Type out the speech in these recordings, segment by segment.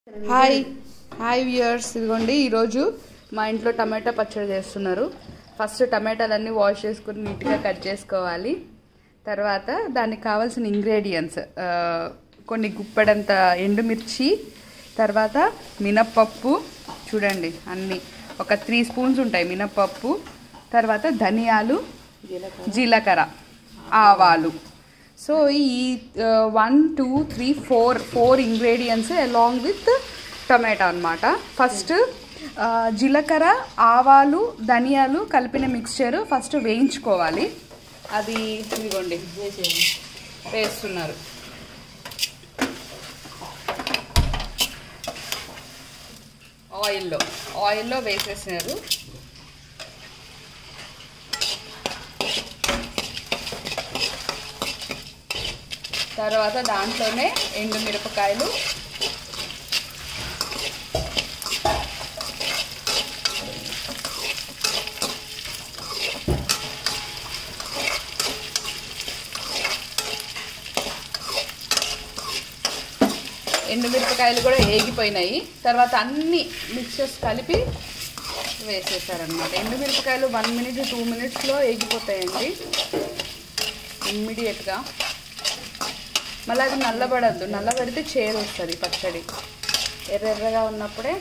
Hi hi viewers ఇదిగోండి ఈరోజు మా ఇంట్లో టమాటా పచ్చడి చేస్తున్నారు ఫస్ట్ టమాటాలన్నీ వాష్ చేసుకుని నీట్గా కట్ చేసుకోవాలి తర్వాత దానికి కావాల్సిన ఇంగ్రీడియంట్స్ కొన్ని గుప్పెడంత ఎండుమిర్చి తర్వాత మినప్పప్పు చూడండి అన్నీ ఒక త్రీ స్పూన్స్ ఉంటాయి మినప్పప్పు తర్వాత ధనియాలు జీలకర్ర ఆవాలు సో ఈ one two three four four ingredients along with tomato అనమాట ఫస్ట్ జీలకర్ర ఆవాలు ధనియాలు కలిపిన మిక్స్చర్ ఫస్ట్ వేయించుకోవాలి అది ఇదిగోండి వేస్తున్నారు ఆయిల్లో ఆయిల్లో వేసేసినారు తర్వాత దాంట్లోనే ఎండు మిరపకాయలు ఎండుమిరపకాయలు కూడా ఏగిపోయినాయి తర్వాత అన్ని మిక్చర్స్ కలిపి వేసేసారనమాట ఎండుమిరపకాయలు వన్ మినిట్ టూ మినిట్స్లో ఏగిపోతాయండి ఇమ్మీడియట్గా మళ్ళీ అది నల్లబడద్దు నల్లబడితే చేదు వస్తుంది పచ్చడి ఎర్రెర్రగా ఉన్నప్పుడే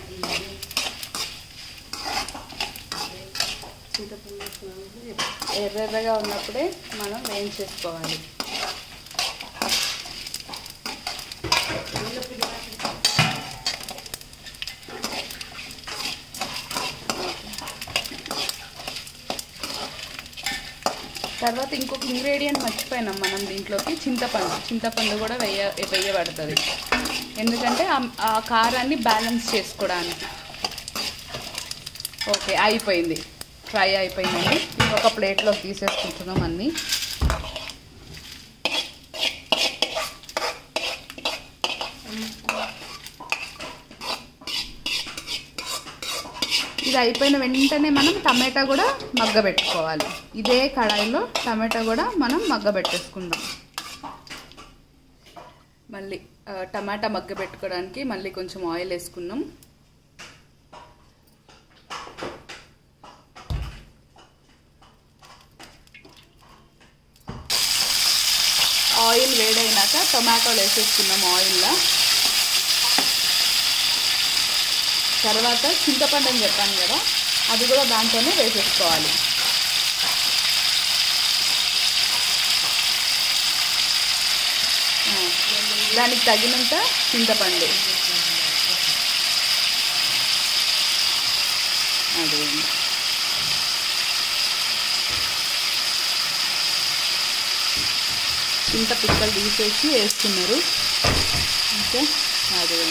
ఎర్రెర్రగా ఉన్నప్పుడే మనం వేయించేసుకోవాలి తర్వాత ఇంకొక ఇంగ్రీడియంట్ మర్చిపోయినాం మనం దీంట్లోకి చింతపండు చింతపండు కూడా వేయ వేయబడుతుంది ఎందుకంటే ఆ- ఆ కారాన్ని బ్యాలెన్స్ చేసుకోవడానికి ఓకే అయిపోయింది ఫ్రై అయిపోయిందండి ఒక ప్లేట్లో తీసేసుకుంటున్నాం అన్నీ ఇది అయిపోయిన వెంటనే మనం టమాటా కూడా మగ్గబెట్టుకోవాలి ఇదే కడాయిలో టమాటా కూడా మనం మగ్గబెట్టేసుకుందాం మళ్ళీ ఆ, టమాటా మగ్గబెట్టుకోవడానికి మళ్ళీ కొంచెం ఆయిల్ వేసుకుందాం ఆయిల్ వేడైనాక టొమాటోలు వేసేసుకున్నాం ఆయిల్లో తర్వాత చింతపండు అని చెప్పాను కదా అది కూడా దాంట్లోనే వేసేసుకోవాలి ఆ, దానికి తగినంత చింతపండు అదే చింత పిక్కలు తీసేసి వేస్తున్నారు ఓకే అదే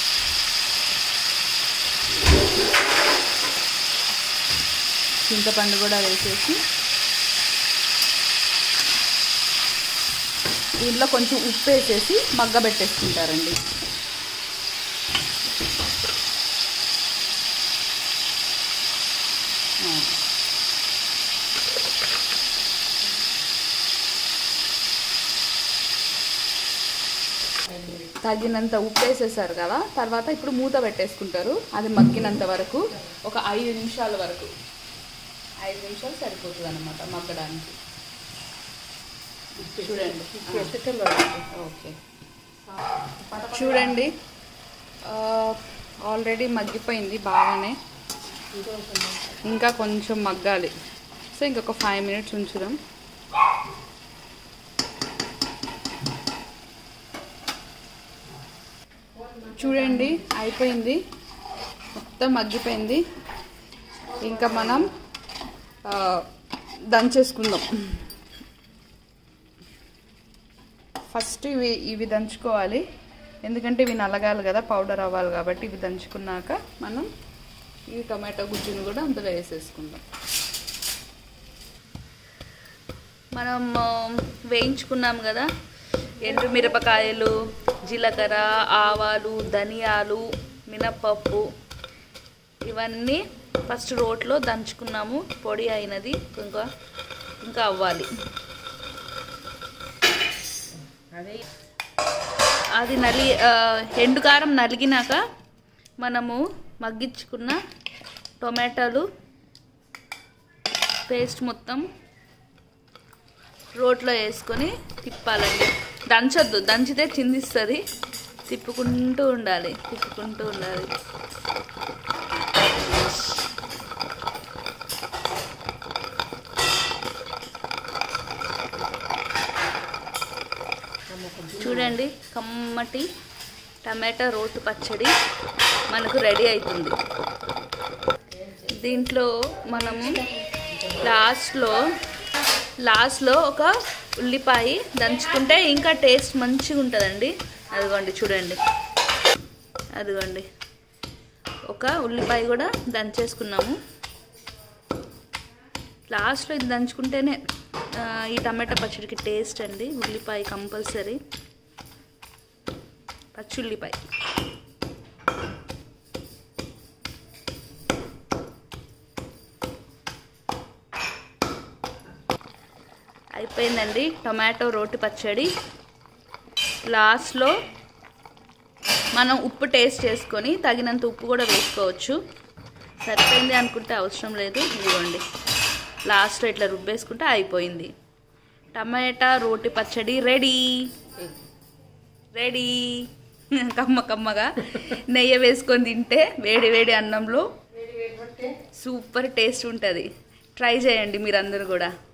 చింతపండు కూడా వేసేసి దీంట్లో కొంచెం ఉప్పు వేసేసి మగ్గబెట్టేసుకుంటారండి ఆ. తగినంత ఉప్పు వేసేసారు కదా తర్వాత ఇప్పుడు మూత పెట్టేసుకుంటారు అది మగ్గినంత వరకు ఒక ఐదు నిమిషాల వరకు ఐదు నిమిషాలు సరిపోతుంది అనమాట మగ్గడానికి చూడండి ఓకే చూడండి ఆల్రెడీ మగ్గిపోయింది బాగానే ఇంకా కొంచెం మగ్గాలి సో ఇంకొక ఫైవ్ మినిట్స్ ఉంచుదాం చూడండి అయిపోయింది మొత్తం మగ్గిపోయింది ఇంకా మనం ఆ, దంచేసుకుందాం ఫస్ట్ ఇవి ఇవి దంచుకోవాలి ఎందుకంటే ఇవి నలగాలి కదా పౌడర్ అవ్వాలి కాబట్టి ఇవి దంచుకున్నాక మనం ఈ టొమాటో గుజ్జును కూడా అందులో వేసేసుకుందాం మనం ఆ, వేయించుకున్నాం కదా ఎండు మిరపకాయలు జీలకర్ర ఆవాలు ధనియాలు మినప్పప్పు ఇవన్నీ ఫస్ట్ రోట్లో దంచుకున్నాము పొడి అయినది ఇంకా ఇంకా అవ్వాలి అది నలి ఆ, ఎండు కారం నలిగినాక మనము మగ్గించుకున్న టొమాటోలు పేస్ట్ మొత్తం రోట్లో వేసుకొని తిప్పాలండి దంచొద్దు దంచితే చిందిస్తుంది తిప్పుకుంటూ ఉండాలి తిప్పుకుంటూ ఉండాలి చూడండి కమ్మటి టమాటా రోటు పచ్చడి మనకు రెడీ అవుతుంది దీంట్లో మనము లాస్ట్లో లాస్ట్లో ఒక ఉల్లిపాయ దంచుకుంటే ఇంకా టేస్ట్ మంచిగా ఉంటుందండి అదిగోండి చూడండి అదిగోండి ఒక ఉల్లిపాయ కూడా దంచేసుకున్నాము లాస్ట్లో ఇది దంచుకుంటేనే ఆ, ఈ టమాటా పచ్చడికి టేస్ట్ అండి ఉల్లిపాయ కంపల్సరీ పచ్చి ఉల్లిపాయ అయిపోయిందండి టొమాటో రోటి పచ్చడి లాస్ట్లో మనం ఉప్పు టేస్ట్ చేసుకొని తగినంత ఉప్పు కూడా వేసుకోవచ్చు సరిపోయింది అనుకుంటే అవసరం లేదు ఇదిగోండి లాస్ట్లో ఇట్లా రుబ్బేసుకుంటే అయిపోయింది టమాటా రోటి పచ్చడి రెడీ రెడీ కమ్మ కమ్మగా నెయ్యి వేసుకొని తింటే వేడి వేడి అన్నంలో సూపర్ టేస్ట్ ఉంటుంది ట్రై చేయండి మీరందరూ కూడా